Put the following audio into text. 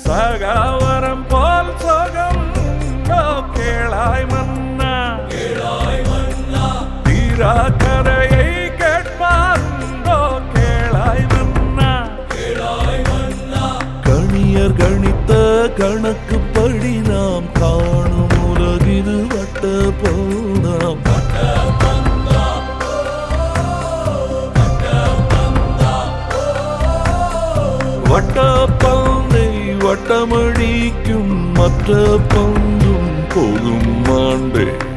சகாவரம் போல் சொகம் உண்டோ கேளாய் மன்னா தீரா கரையை கேட்பாருண்டோ கேளாய் மன்னா கணியர் கணித்த கணக்குப்படி நாம் காணும் உலகிது வட்ட போனாம் வட்ட பந்தை வட்டமடிக்கும் மற்ற பந்தும் போகும் ஆண்டே